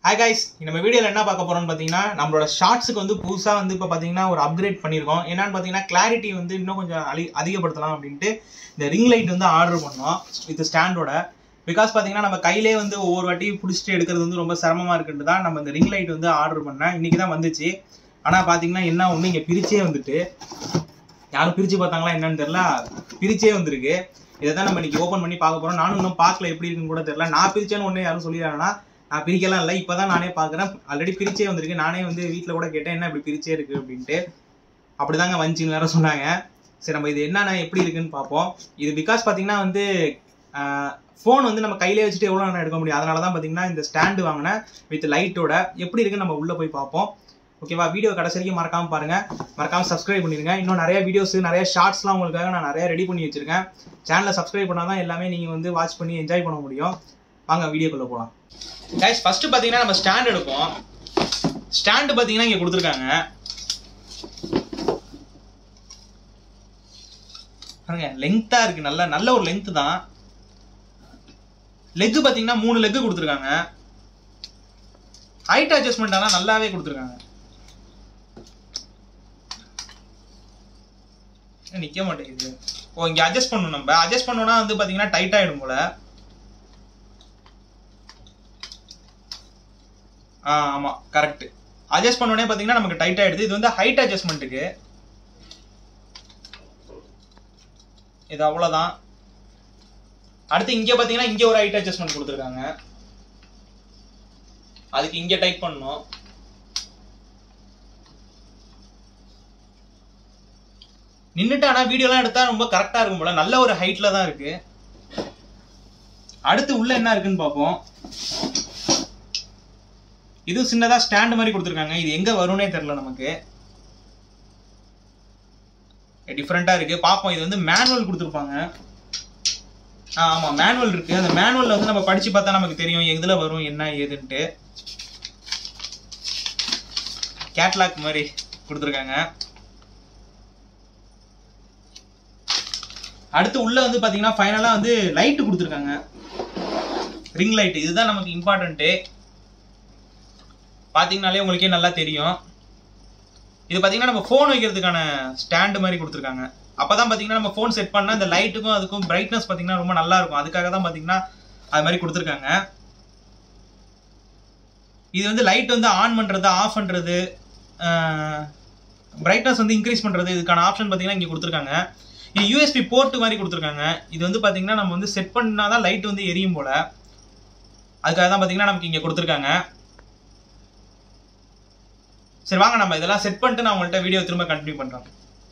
hi guys நம்ம வீடியோவில் என்ன பார்க்க போறோம்னு பார்த்தீங்கன்னா நம்மளோட ஷார்ட்ஸுக்கு வந்து புதுசாக வந்து இப்போ பார்த்தீங்கன்னா ஒரு அப்கிரேட் பண்ணியிருக்கோம் என்னன்னு பார்த்தீங்கன்னா கிளாரிட்டி வந்து இன்னும் கொஞ்சம் அழி அதிகப்படுத்தலாம் அப்படின்ட்டு இந்த ரிங் லைட் வந்து ஆர்டர் பண்ணோம் வித் ஸ்டாண்டோட பிகாஸ் பார்த்தீங்கன்னா நம்ம கையிலே வந்து ஒவ்வொரு வாட்டி பிடிச்சிட்டு எடுக்கிறது வந்து ரொம்ப சிரமமாக இருக்குன்ட்டு தான் நம்ம இந்த ரிங் லைட் வந்து ஆர்டர் பண்ணேன் இன்னைக்கு தான் வந்துச்சு ஆனால் பார்த்தீங்கன்னா என்ன ஒன்று இங்கே பிரிச்சே வந்துட்டு யாரும் பிரிச்சு பார்த்தாங்களா என்னன்னு தெரியல பிரிச்சே வந்திருக்கு இதை தான் நம்ம இன்னைக்கு ஓப்பன் பண்ணி பார்க்க போறோம் நானும் இன்னும் பார்க்கல எப்படி இருக்குன்னு கூட தெரியல நான் பிரிச்சேன்னு ஒன்று யாரும் சொல்லிடுறாங்கன்னா நான் பிரிக்கலாம் இல்லை இப்போதான் நானே பார்க்குறேன் ஆல்ரெடி பிரிச்சே வந்திருக்கு நானே வந்து வீட்டில் கூட கேட்டேன் என்ன இப்படி பிரிச்சே இருக்கு அப்படின்ட்டு அப்படிதாங்க வந்துச்சுன்னு வேற சொன்னாங்க சரி நம்ம இது என்னென்ன எப்படி இருக்குன்னு பார்ப்போம் இது பிகாஸ் பார்த்தீங்கன்னா வந்து ஃபோன் வந்து நம்ம கையிலே வச்சுட்டு எவ்வளோ நேரம் எடுக்க முடியும் அதனால தான் பார்த்தீங்கன்னா இந்த ஸ்டாண்டு வாங்கினேன் வித் லைட்டோட எப்படி இருக்குன்னு நம்ம உள்ளே போய் பார்ப்போம் ஓகேவா வீடியோ கடைசி வரைக்கும் மறக்காம பாருங்க மறக்காம சப்ஸ்கிரைப் பண்ணிருங்க இன்னும் நிறைய வீடியோஸ் நிறைய ஷார்ட்ஸ்லாம் உங்களுக்காக நான் நிறைய ரெடி பண்ணி வச்சிருக்கேன் சேனலை சப்ஸ்கிரைப் பண்ணாதான் எல்லாமே நீங்க வந்து வாட்ச் பண்ணி என்ஜாய் பண்ண முடியும் வாங்க வீடியோக்குள்ள போகலாம் கைஸ் ஃபர்ஸ்ட் பாத்தீங்கன்னா நம்ம ஸ்டாண்ட் எடுப்போம் ஸ்டாண்டு பாத்தீங்கன்னா இங்க கொடுத்துருக்காங்க பாருங்க லெங்தா இருக்கு நல்ல நல்ல ஒரு லெங்த் தான் லெக் பாத்தீங்கன்னா மூணு லெக் கொடுத்துருக்காங்க ஹைட் அட்ஜஸ்ட்மெண்ட் ஆனால் நல்லாவே கொடுத்துருக்காங்க நிக்க மாட்டேங்குது ஓ இங்க அட்ஜஸ்ட் பண்ணணும் நம்ம அட்ஜஸ்ட் பண்ணோம்னா வந்து பாத்தீங்கன்னா டைட் ஆயிடும் போல ஆ ஆமா கரெக்ட் அட்ஜஸ்ட் பண்ணோடனே பாத்தீங்கன்னா நமக்கு டைட் ஆயிடுது இது வந்து ஹைட் அட்ஜஸ்ட்மெண்ட்டுக்கு இது அவ்வளவுதான் அடுத்து இங்க பாத்தீங்கன்னா இங்க ஒரு ஹைட் அட்ஜஸ்ட்மெண்ட் கொடுத்துருக்காங்க அதுக்கு இங்க டைப் பண்ணணும் நின்னுட்டு ஆனா வீடியோலாம் எடுத்தா ரொம்ப கரெக்டா இருக்கும் போல நல்ல ஒரு ஹைட்ல தான் இருக்கு அடுத்து உள்ள என்ன இருக்குன்னு பார்ப்போம் இது சின்னதா ஸ்டாண்ட் மாதிரி கொடுத்துருக்காங்க இது எங்க வரும்னே தெரியல நமக்கு டிஃப்ரெண்டா இருக்கு பார்ப்போம் இது வந்து மேனுவல் கொடுத்துருப்பாங்க ஆ ஆமா மேனுவல் இருக்கு அந்த மேனுவல்ல வந்து நம்ம படிச்சு பார்த்தா நமக்கு தெரியும் எதுல வரும் என்ன ஏதுன்ட்டு கேட்லாக் மாதிரி கொடுத்துருக்காங்க அடுத்து உள்ள வந்து பாத்தீங்கன்னா ஃபைனலா வந்து லைட் கொடுத்துருக்காங்க ரிங் லைட் இதுதான் நமக்கு இம்பார்ட்டன்ட்டு பாத்தீங்கனாலே உங்களுக்கே நல்லா தெரியும் இது பாத்தீங்கன்னா நம்ம ஃபோன் வைக்கிறதுக்கான ஸ்டாண்டு மாதிரி கொடுத்துருக்காங்க அப்பதான் பாத்தீங்கன்னா நம்ம ஃபோன் செட் பண்ணா இந்த லைட்டுக்கும் அதுக்கும் பிரைட்னஸ் பாத்தீங்கன்னா ரொம்ப நல்லா இருக்கும் அதுக்காக தான் பாத்தீங்கன்னா அது மாதிரி கொடுத்துருக்காங்க இது வந்து லைட் வந்து ஆன் பண்றது ஆஃப் பண்றது பிரைட்னஸ் வந்து இன்க்ரீஸ் பண்றது இதுக்கான ஆப்ஷன் பாத்தீங்கன்னா இங்க கொடுத்துருக்காங்க இது யூஎஸ்பி போர்ட் மாதிரி கொடுத்துருக்காங்க இது வந்து பாத்தீங்கன்னா நம்ம வந்து செட் பண்ணாதான் லைட் வந்து எரியும் போல அதுக்காக தான் பாத்தீங்கன்னா நமக்கு இங்க கொடுத்துருக்காங்க சரி வாங்க நம்ம இதெல்லாம் செட் பண்ணிட்டு நான் உங்கள்கிட்ட வீடியோ திரும்ப கண்டினியூ பண்றேன்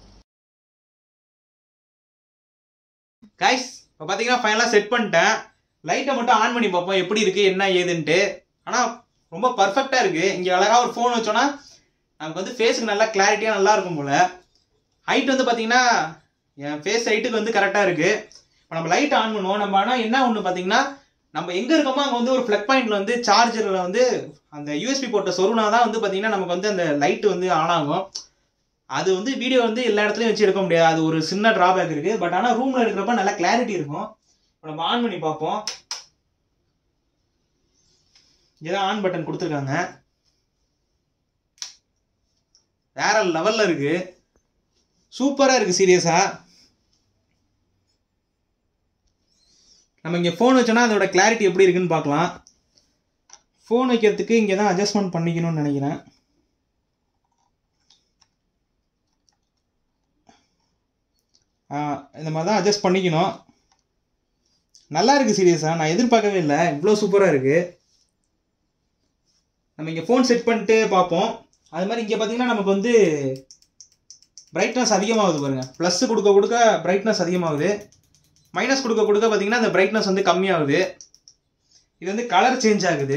கைஸ் இப்போ பார்த்தீங்கன்னா ஃபைனலாக செட் பண்ணிட்டேன் லைட்டை மட்டும் ஆன் பண்ணி பார்ப்போம் எப்படி இருக்கு என்ன ஏதுன்ட்டு ஆனால் ரொம்ப பர்ஃபெக்டாக இருக்கு இங்கே அழகாக ஒரு ஃபோன் வச்சோன்னா நமக்கு வந்து ஃபேஸுக்கு நல்லா கிளாரிட்டியாக நல்லா இருக்கும் போல ஹைட் வந்து பார்த்தீங்கன்னா என் ஃபேஸ் ஹைட்டுக்கு வந்து கரெக்டாக இருக்கு இப்போ நம்ம லைட் ஆன் பண்ணுவோம் நம்ம ஆனால் என்ன ஒன்று பார்த்தீங்கன்னா நம்ம எங்கே இருக்கோமோ அங்கே வந்து ஒரு ஃப்ளக் பாயிண்ட்ல வந்து சார்ஜரில் வந்து அந்த யூஎஸ்பி போட்ட சொருனா தான் வந்து பார்த்தீங்கன்னா நமக்கு வந்து அந்த லைட் வந்து ஆன் ஆகும் அது வந்து வீடியோ வந்து எல்லா இடத்துலையும் வச்சு எடுக்க முடியாது அது ஒரு சின்ன டிராபேக் இருக்கு பட் ஆனால் ரூம்ல இருக்கிறப்ப நல்லா கிளாரிட்டி இருக்கும் இப்போ நம்ம ஆன் பண்ணி பார்ப்போம் இதான் ஆன் பட்டன் கொடுத்துருக்காங்க வேற லெவல்ல இருக்கு சூப்பரா இருக்கு சீரியஸா நம்ம இங்க ஃபோன் வச்சோன்னா அதோட கிளாரிட்டி எப்படி இருக்குன்னு பார்க்கலாம் ஃபோன் வைக்கிறதுக்கு இங்கே தான் அட்ஜஸ்ட்மெண்ட் பண்ணிக்கணும்னு நினைக்கிறேன் இந்த மாதிரி தான் அட்ஜஸ்ட் பண்ணிக்கணும் நல்லா இருக்குது சீரியஸாக நான் எதிர்பார்க்கவே இல்லை இவ்வளோ சூப்பராக இருக்குது நம்ம இங்கே ஃபோன் செட் பண்ணிட்டு பார்ப்போம் அது மாதிரி இங்கே பார்த்தீங்கன்னா நமக்கு வந்து பிரைட்னஸ் அதிகமாகுது பாருங்கள் ப்ளஸ் கொடுக்க கொடுக்க பிரைட்னஸ் அதிகமாகுது மைனஸ் கொடுக்க கொடுக்க பார்த்தீங்கன்னா அந்த பிரைட்னஸ் வந்து கம்மியாகுது இது வந்து கலர் சேஞ்ச் ஆகுது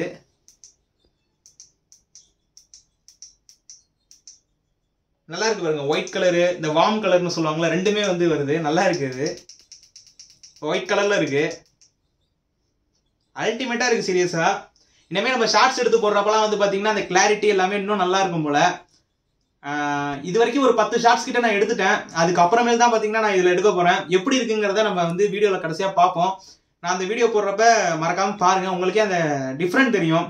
நல்லா இருக்கு பாருங்க ஒயிட் கலரு இந்த வார்ம் கலர்னு சொல்லுவாங்கல்ல ரெண்டுமே வந்து வருது நல்லா இருக்கு இது ஒயிட் கலர்ல இருக்கு அல்டிமேட்டா இருக்கு சீரியஸா இனிமே நம்ம ஷார்ட்ஸ் எடுத்து போடுறப்பலாம் வந்து பாத்தீங்கன்னா அந்த கிளாரிட்டி எல்லாமே இன்னும் நல்லா இருக்கும் போல இது வரைக்கும் ஒரு பத்து ஷார்ட்ஸ் கிட்ட நான் எடுத்துட்டேன் அதுக்கப்புறமேல் தான் பாத்தீங்கன்னா நான் இதுல எடுக்க போறேன் எப்படி இருக்குங்கிறத நம்ம வந்து வீடியோல கடைசியா பார்ப்போம் நான் அந்த வீடியோ போடுறப்ப மறக்காம பாருங்க உங்களுக்கே அந்த டிஃப்ரெண்ட் தெரியும்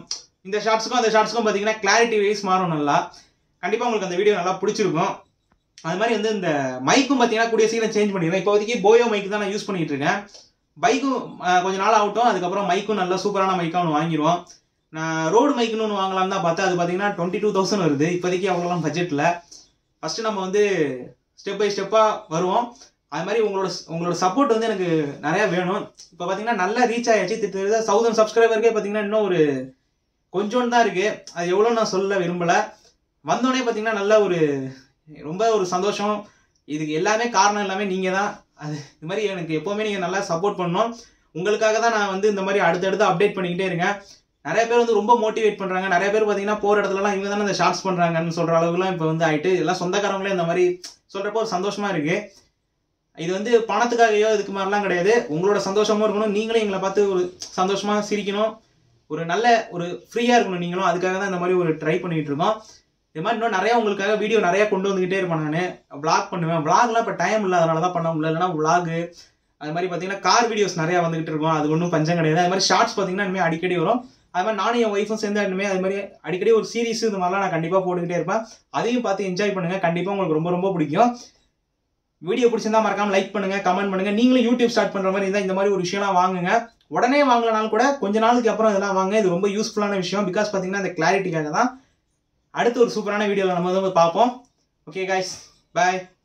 இந்த ஷார்ட்ஸுக்கும் அந்த ஷார்ட்ஸுக்கும் பார்த்தீங்கன்னா கிளாரிட்டி வைஸ் மாறும் நல்லா கண்டிப்பாக உங்களுக்கு அந்த வீடியோ நல்லா பிடிச்சிருக்கும் அது மாதிரி வந்து இந்த மைக்கும் பார்த்தீங்கன்னா கூடிய சீக்கிரம் சேஞ்ச் பண்ணிடுவேன் இப்போதைக்கு போயோ மைக் தான் நான் யூஸ் பண்ணிட்டு இருக்கேன் பைக்கும் கொஞ்ச நாள் ஆகட்டும் அதுக்கப்புறம் மைக்கும் நல்லா சூப்பரான மைக்காக ஒன்று வாங்கிடுவோம் நான் ரோடு மைக்குன்னு ஒன்று வாங்கலாம் தான் பார்த்தா அது பார்த்தீங்கன்னா டுவெண்ட்டி டூ தௌசண்ட் வருது இப்போதைக்கு அவ்வளோலாம் பட்ஜெட்டில் ஃபஸ்ட்டு நம்ம வந்து ஸ்டெப் பை ஸ்டெப்பாக வருவோம் அது மாதிரி உங்களோட உங்களோட சப்போர்ட் வந்து எனக்கு நிறையா வேணும் இப்போ பார்த்தீங்கன்னா நல்லா ரீச் ஆயாச்சு திட்ட தௌசண்ட் சப்ஸ்கிரைபருக்கே பார்த்தீங்கன்னா இன்னும் ஒரு கொஞ்சோண்டு தான் இருக்குது அது எவ்வளோ நான் சொல்ல விரும்பலை வந்தோடனே பார்த்தீங்கன்னா நல்ல ஒரு ரொம்ப ஒரு சந்தோஷம் இதுக்கு எல்லாமே காரணம் எல்லாமே நீங்கள் தான் அது இது மாதிரி எனக்கு எப்போவுமே நீங்கள் நல்லா சப்போர்ட் பண்ணணும் உங்களுக்காக தான் நான் வந்து இந்த மாதிரி அடுத்தடுத்து அப்டேட் பண்ணிக்கிட்டே இருக்கேன் நிறைய பேர் வந்து ரொம்ப மோட்டிவேட் பண்ணுறாங்க நிறைய பேர் பார்த்தீங்கன்னா போகிற இடத்துலலாம் இவங்க தானே இந்த ஷார்ட்ஸ் பண்ணுறாங்கன்னு சொல்கிற அளவுக்குலாம் இப்போ வந்து ஆயிட்டு எல்லாம் சொந்தக்காரங்களே இந்த மாதிரி சொல்கிறப்போ ஒரு சந்தோஷமாக இருக்குது இது வந்து பணத்துக்காகயோ இதுக்கு மாதிரிலாம் கிடையாது உங்களோட சந்தோஷமும் இருக்கணும் நீங்களும் எங்களை பார்த்து ஒரு சந்தோஷமாக சிரிக்கணும் ஒரு நல்ல ஒரு ஃப்ரீயாக இருக்கணும் நீங்களும் அதுக்காக தான் இந்த மாதிரி ஒரு ட்ரை பண்ணிகிட்டு இருக்கோம் இது மாதிரி இன்னும் நிறைய உங்களுக்காக வீடியோ நிறைய கொண்டு வந்துகிட்டே இருப்பேன் நான் பிளாக் பண்ணுவேன் பிளாக்லாம் இப்போ டைம் இல்லை அதனால தான் பண்ண முடியல இல்லைனா விளாகு அது மாதிரி பார்த்தீங்கன்னா கார் வீடியோஸ் நிறையா வந்துகிட்டு இருக்கும் அது ஒன்றும் பஞ்சம் கிடையாது அது மாதிரி ஷார்ட்ஸ் பார்த்தீங்கன்னா இனிமேல் அடிக்கடி வரும் அது மாதிரி நானும் என் ஒய்ஃபும் சேர்ந்து இனிமேல் அது மாதிரி அடிக்கடி ஒரு சீரிஸ் இந்த மாதிரிலாம் நான் கண்டிப்பாக போட்டுக்கிட்டே இருப்பேன் அதையும் பார்த்து என்ஜாய் பண்ணுங்க கண்டிப்பாக உங்களுக்கு ரொம்ப ரொம்ப பிடிக்கும் வீடியோ பிடிச்சிருந்தா மறக்காம லைக் பண்ணுங்க கமெண்ட் பண்ணுங்க நீங்களும் யூடியூப் ஸ்டார்ட் பண்ற மாதிரி இருந்தால் இந்த மாதிரி ஒரு விஷயம்லாம் வாங்குங்க உடனே வாங்கலனாலும் கூட கொஞ்ச நாளுக்கு அப்புறம் இதெல்லாம் வாங்க இது ரொம்ப யூஸ்ஃபுல்லான விஷயம் பிகாஸ் பார்த்தீங்கன்னா இந்த கிளாரிட்டிக்காக தான் அடுத்து ஒரு சூப்பரான வீடியோவில் நம்ம வந்து பார்ப்போம் ஓகே காய்ஸ் பாய்